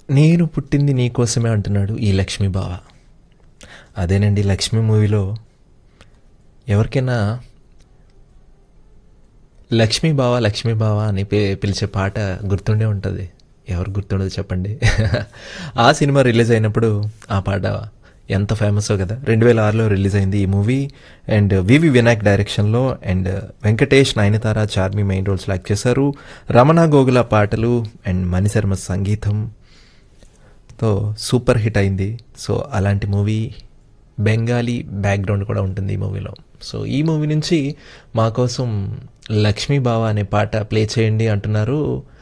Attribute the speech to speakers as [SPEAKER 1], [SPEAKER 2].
[SPEAKER 1] నేను పుట్టింది నీకోసమే అంటున్నాడు ఈ లక్ష్మీ బావ అదేనండి లక్ష్మీ మూవీలో ఎవరికైనా లక్ష్మీ బావ లక్ష్మీ బావ అని పి- పిలిచే పాట గుర్తుండే ఉంటుంది ఎవరు గుర్తుండదు చెప్పండి ఆ సినిమా రిలీజ్ అయినప్పుడు ఆ పాట ఎంత ఫేమస్ కదా రెండు వేల ఆరులో రిలీజ్ అయింది ఈ మూవీ అండ్ వివి వినాయక్ డైరెక్షన్లో and Venkatesh Nayanthara Charmi main roles act చేశారు రమణ గోగుల పాటలు అండ్ మణిశర్మ సంగీతం తో సూపర్ హిట్ అయింది సో అలాంటి మూవీ బెంగాలీ బ్యాక్గ్రౌండ్ కూడా ఉంటుంది ఈ మూవీలో సో ఈ మూవీ నుంచి మా కోసం లక్ష్మీ బావ అనే పాట ప్లే చేయండి అంటున్నారు